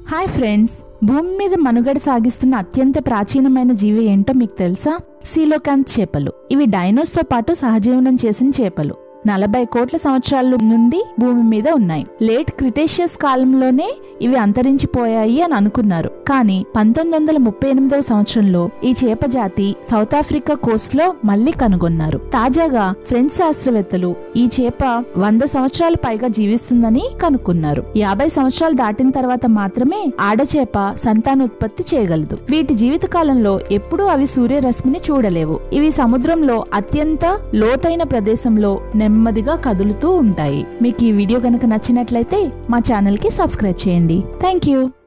hi friends భూమి మీద మనుగడ సాగిస్తున్న అత్యంత ప్రాచీనమైన జీవి ఏంటో మీకు తెలుసా సీలోకాంత్ చేపలు ఇవి డైనోస్తో పాటు సహజీవనం చేసిన చేపలు నలభై కోట్ల సంవత్సరాల నుండి భూమి మీద ఉన్నాయి లేట్ క్రిటేషియస్ కాలంలోనే ఇవి అంతరించిపోయాయి అని అనుకున్నారు కానీ పంతొమ్మిది వందల ముప్పై ఎనిమిదవ సంవత్సరంలో ఈ చేప జాతి సౌత్ ఆఫ్రికా కోస్ట్ లో మళ్లీ కనుగొన్నారు తాజాగా ఫ్రెంచ్ శాస్త్రవేత్తలు ఈ చేప వంద సంవత్సరాల పైగా జీవిస్తుందని కనుక్కున్నారు యాభై సంవత్సరాలు దాటిన తర్వాత మాత్రమే ఆడచేప సంతానోత్పత్తి చేయగలదు వీటి జీవిత కాలంలో ఎప్పుడూ అవి సూర్యరశ్మిని చూడలేవు ఇవి సముద్రంలో అత్యంత లోతైన ప్రదేశంలో నెమ్మదిగా కదులుతూ ఉంటాయి మీకు ఈ వీడియో కనుక నచ్చినట్లయితే మా ఛానల్ కి సబ్స్క్రైబ్ చేయండి థ్యాంక్ యూ